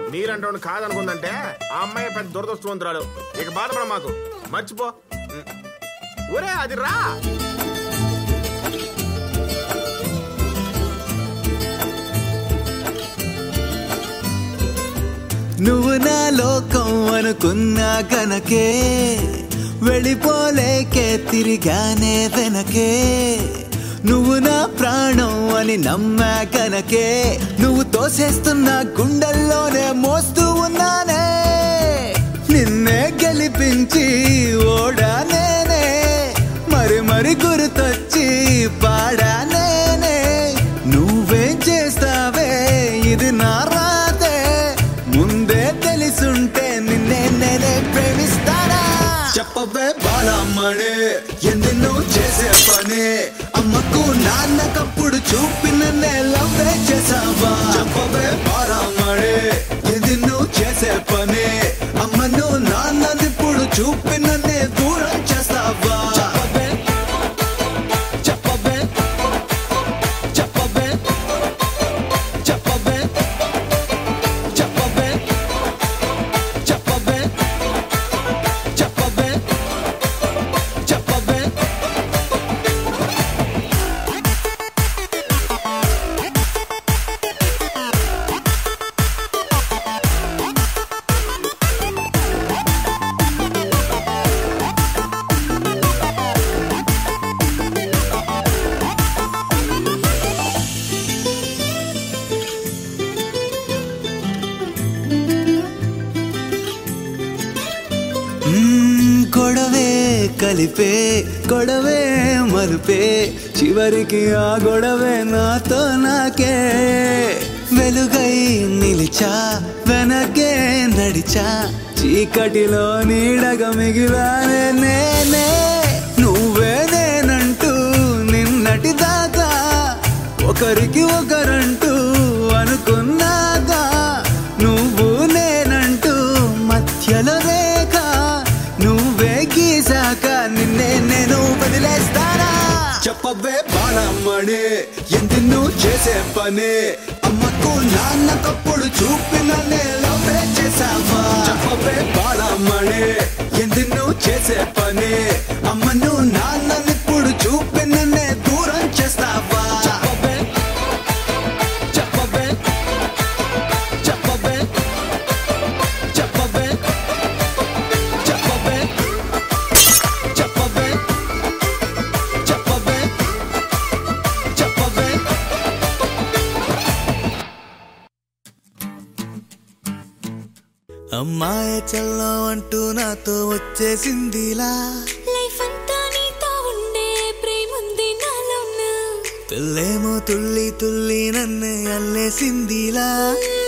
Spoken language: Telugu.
నీరంటోని కాదనుకుందంటే ఆ అమ్మాయి పెద్ద దురదృష్టవంతురాలు ఇక బాధపడ మాకు మర్చిపో ఉం. ఒరే అది రా నువ్వు నా లోకం అనుకున్నా కనకే వెళ్ళిపోలేకే తిరిగానే వెనకే నువ్వు నా ప్రాణం అని నమ్మా కనకే నువ్వు తోసేస్తున్న గుండెల్లోనే మోస్తూ ఉన్నానే నిన్నే గెలిపించి ఓడా నేనే మరి మరి గుర్తొచ్చి పాడా నేనే నువ్వేం చేస్తావే ఇది నా రాతే ముందే తెలిసుంటే నిన్నే నేనే ప్రేమిస్తానా చెప్పవే బాలమ్మడే ఎన్నెన్నో చేసే పని అమ్మకు నాన్నకప్పుడు చూపిన లవ్వే చేసావా చెప్పవే బాలమ్మడే ఎన్నెన్నో చేసే పని అమ్మను నాన్నదిప్పుడు చూపిన దూరం చేస్తావా చెప్పవే చెప్పవే చెప్పవే చెప్పవే చెప్పవే చెప్పవే చెప్పవే చెప్పవే మ్మ్, గొడవే కలిపే గొడవే మలుపే చివరికి ఆ గొడవే నాతో నాకే వెలుగై నిలిచా వెనకే నడిచా చీకటిలో నీడగా మిగిలానే నేనే నువ్వే నేనంటూ నిన్నటి దాకా ఒకరికి ఒకరంటూ అనుకున్నాగా నువ్వు నేనంటూ మధ్యలో రేఖ నువ్వే గీసాక నిన్నే నేను వదిలేస్తానా చెప్పవే బాణమ్మడే ఎందు చేసే పని అమ్మకు నాన్నకప్పుడు చూపిన నేలవే చేసావా చెప్పవే బాణమ్మడే ఎందు చేసే పని అమ్మను నాన్ననిప్పుడు చూపిన నే దూరం చేస్తావా చెప్పవే చెప్పవే చెప్పవే చెప్పవే చెప్పవే చెప్పవే చెప్పవే చెప్పవే అమ్మాయి చల్లో అంటూ నాతో వచ్చేసిందిలా లైఫ్ అంతా నీతో ఉండే ప్రేముంది నాలోన పిల్లేమో తుల్లి తుల్లి నన్ను అల్లేసిందిలా